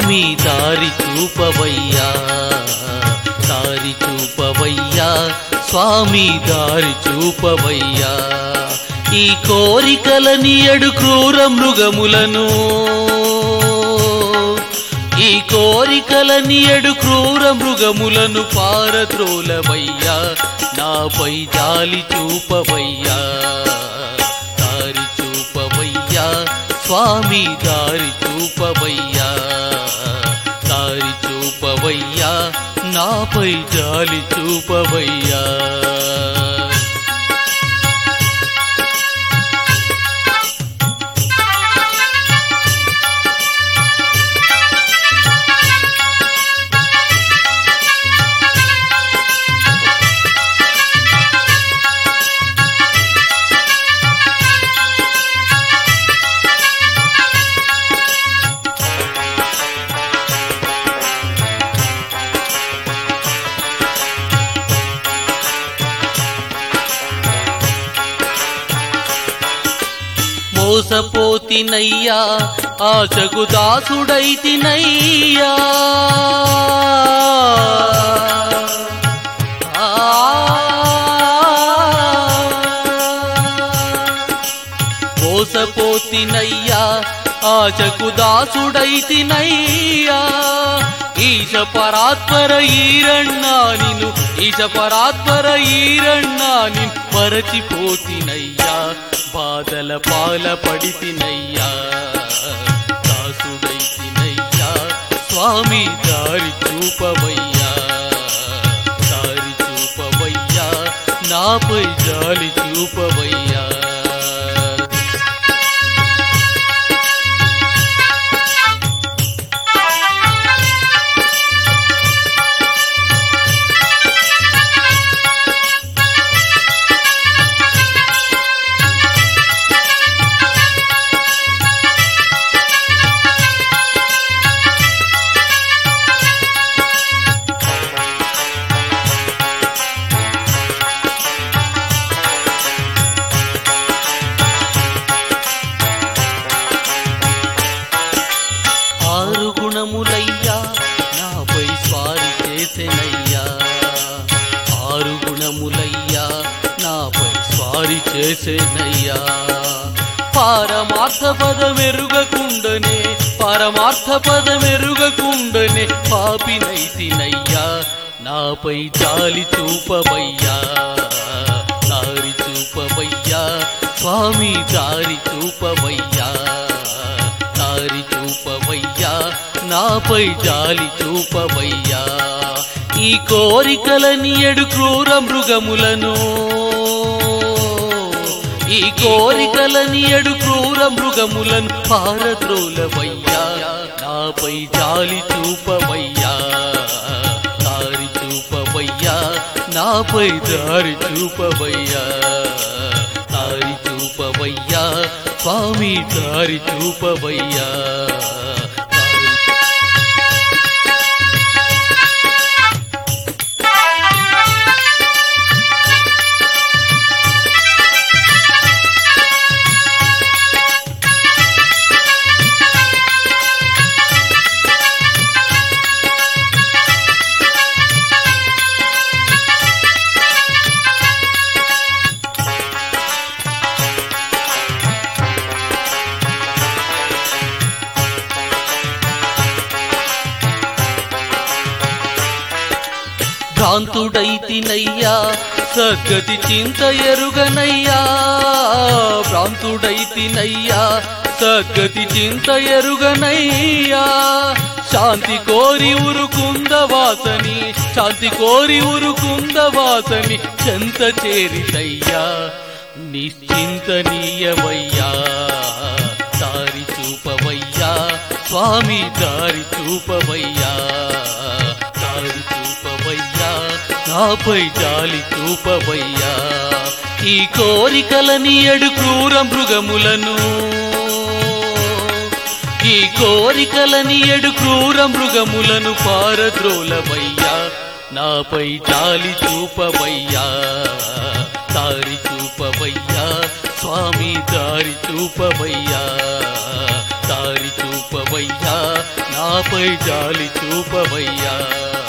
స్వామి దారి చూపవయ్యా దారి చూపవయ్యా స్వామి దారి చూపవయ్యా ఈ కోరికలని ఎడు క్రూర మృగములను ఈ కోరికలని ఎడు క్రూర మృగములను పారద్రోలవయ్యా నాపై జాలి చూపవయ్యా దారి చూపవయ్యా స్వామి దారి చూపవయ్యా దారి చూపవయ్యా నాపై జాలి చూపవయ్యా మోసపోతినయ్యా ఆశకు దాసుడైతినయ్యా ఆ. మోసపోతినయ్యా ఆశకు దాసుడైతినయ్యా ఈశ పరాత్పర ఈరన్నా నిను ఈశ పరాత్పర ఈరన్నా నిన్ మరచిపోతినయ్యా బాధల పాల పడితినయ్యా దాసుడైతినయ్యా స్వామి దారి చూపవయ్యా దారి చూపవయ్యా నాపై జాలి చూపవయ్యా ఆరు గుణములయ్యా నాపై స్వారి చేసెనయ్యా ఆరు గుణములయ్యా నాపై స్వారి చేసెనయ్యా పారమార్థ పదమెరుగకుండనే పరమార్థ పదమెరుగకుండనే పాపినైతినయ్యా నాపై జాలి చూపవయ్యా దారి చూపవయ్యా స్వామి దారి చూపవయ్యా దారి చూపవయ్యా నాపై జాలి చూపవయ్యా ఈ కోరికలని ఎడు క్రూర మృగములను ఈ కోరికలని ఎడు క్రూర మృగములను పారద్రోలవయ్యా నాపై జాలి చూపవయ్యా దారి చూపవయ్యా నాపై దారి చూపవయ్యా దారి చూపవయ్యా స్వామి దారి చూపవయ్యా దారి భ్రాంతుడైతినయ్యా సద్గతి చింత ఎరుగనయ్యా భ్రాంతుడైతినయ్యా సద్గతి చింత ఎరుగనయ్యా శాంతి కోరి ఉరుకుంద వాసని శాంతి కోరి ఉరుకుంద వాసని చెంత చేరితయ్యా నిశ్చింతనీయవయ్యా దారి చూపవయ్యా స్వామి దారి చూపవయ్యా దారి చూపవయ్యా నాపై జాలి చూపవయ్యా ఈ కోరికలని ఎడు క్రూర మృగములను ఈ కోరికలని ఎడు క్రూర మృగములను పారద్రోలవయ్యా నాపై జాలి చూపవయ్యా దారి చూపవయ్యా స్వామి దారి చూపవయ్యా దారి చూపవయ్యా నా నాపై జాలి చూపవయ్యా